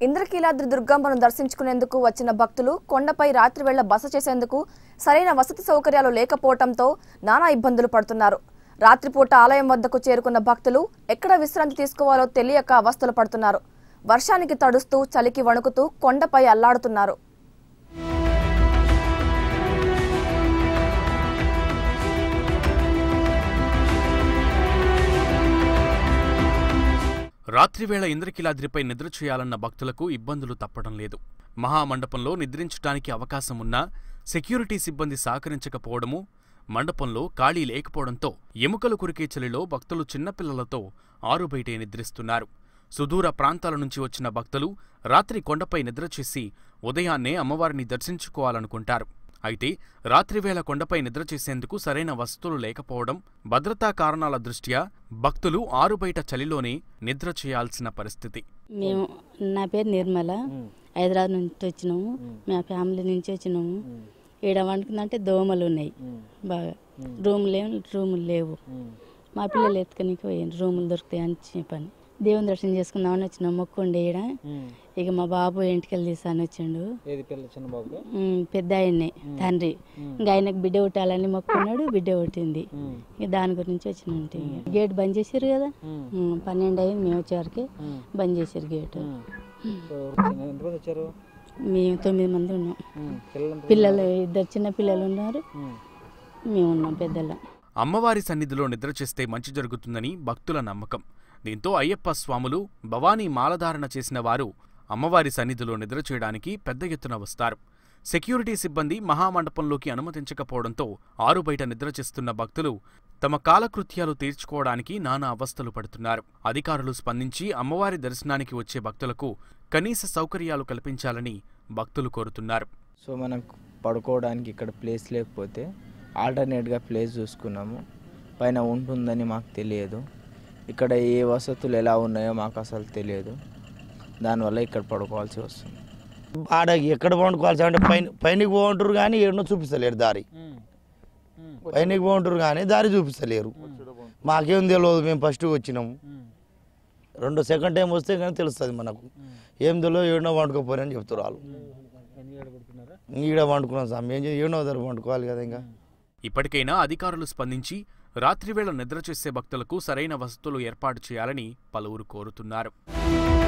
ఇంద్రకీలాద్రి దుర్గమ్మను దర్శించుకునేందుకు వచ్చిన భక్తులు కొండపై రాత్రివేళ బస చేసేందుకు సరైన వసతి సౌకర్యాలు లేకపోవడంతో నానా ఇబ్బందులు పడుతున్నారు రాత్రిపూట ఆలయం వద్దకు చేరుకున్న భక్తులు ఎక్కడ విశ్రాంతి తీసుకోవాలో తెలియక అవస్థలు పడుతున్నారు వర్షానికి తడుస్తూ చలికి వణుకుతూ కొండపై అల్లాడుతున్నారు రాత్రివేళ ఇంద్రకిలాద్రిపై నిద్ర చేయాలన్న భక్తులకు ఇబ్బందులు తప్పడం లేదు మహామండపంలో నిద్రించడానికి అవకాశం ఉన్నా సెక్యూరిటీ సిబ్బంది సహకరించకపోవడము మండపంలో ఖాళీ లేకపోవడంతో ఎముకలు కురికే చలిలో భక్తులు చిన్నపిల్లలతో ఆరుబయటే నిద్రిస్తున్నారు సుదూర ప్రాంతాల నుంచి వచ్చిన భక్తులు రాత్రి కొండపై నిద్ర చేసి ఉదయాన్నే అమ్మవారిని దర్శించుకోవాలనుకుంటారు అయితే రాత్రివేళ కొండపై నిద్ర చేసేందుకు సరైన వసతులు లేకపోవడం భద్రతా కారణాల దృష్ట్యా భక్తులు ఆరుబయట చలిలోనే నిద్ర చేయాల్సిన పరిస్థితి మేము నా పేరు నిర్మల హైదరాబాద్ నుంచి వచ్చినాము మా ఫ్యామిలీ నుంచి వచ్చినాము ఈడ వండుకుందంటే దోమలు ఉన్నాయి బాగా రూమ్ లేవు రూములు లేవు మా పిల్లలు ఎత్తుకనికి పోయాను రూములు దొరుకుతాయి అని చెప్పని దేవుని దర్శనం చేసుకుందామని వచ్చినాం మొక్కుండే ఈడ ఇక మా బాబు ఇంటికెళ్ళి తీసాను వచ్చిండు ఏది పిల్ల చిన్న బాబుగా ఉమ్, పెద్ద ఆయన్నే తండ్రి ఇంకా ఆయనకు బిడ్డ పుట్టాలని మొక్కున్నాడు బిడ్డ పుట్టింది ఇక దాని గురించి వచ్చినంటే గేట్ బంద్ చేసారు కదా ఉమ్, పన్నెండు అయింది మేము వచ్చేవరకు బంద్ చేసారు గేట్ సో ఎంతమంది వచ్చారు మేము తొమ్మిది మంది ఉన్నాం పిల్లలు పిల్లలు ఇద్దరు చిన్న పిల్లలు ఉన్నారు మేము ఉన్నాం పెద్దల అమ్మవారి సన్నిధిలో నిద్ర చేస్తే మంచి జరుగుతుందని భక్తుల నమ్మకం దీంతో అయ్యప్ప స్వాములు భవానీ మాలధారణ చేసిన వారు అమ్మవారి సన్నిధిలో నిద్ర చేయడానికి పెద్ద ఎత్తున వస్తారు సెక్యూరిటీ సిబ్బంది మహామండపంలోకి అనుమతించకపోవడంతో ఆరుబయట నిద్ర చేస్తున్న భక్తులు తమ కాలకృత్యాలు తీర్చుకోవడానికి నానా అవస్థలు పడుతున్నారు అధికారులు స్పందించి అమ్మవారి దర్శనానికి వచ్చే భక్తులకు కనీస సౌకర్యాలు కల్పించాలని భక్తులు కోరుతున్నారు సో మనకు పడుకోవడానికి ఇక్కడ ప్లేస్ లేకపోతే ఆల్టర్నేట్గా ప్లేస్ చూసుకున్నాము పైన ఉంటుందని మాకు తెలియదు ఇక్కడ ఏ వసతులు ఎలా ఉన్నాయో మాకు అసలు తెలియదు దానివల్ల ఇక్కడ పడుకోవాల్సి వస్తుంది ఆడ ఎక్కడ పండుకోవాల్సి అంటే పైన పైనకి పోంటారు కానీ ఏడనో చూపిస్తలేరు దారి పైనకి పోంటారు కానీ దారి చూపిస్తలేరు మాకేం తెలియదు మేము ఫస్ట్ వచ్చినాము రెండో సెకండ్ టైం వస్తే కానీ తెలుస్తుంది మనకు ఏం తెలియదు ఏడనో వండుకోపోరని చెప్తారు వాళ్ళు ఈడ వండుకున్నాం సార్ మేము ఏడనో దగ్గర వండుకోవాలి కదా ఇంకా ఇప్పటికైనా అధికారులు స్పందించి రాత్రివేళ నిద్ర చేసే భక్తులకు సరైన వసతులు ఏర్పాటు చేయాలని పలువురు కోరుతున్నారు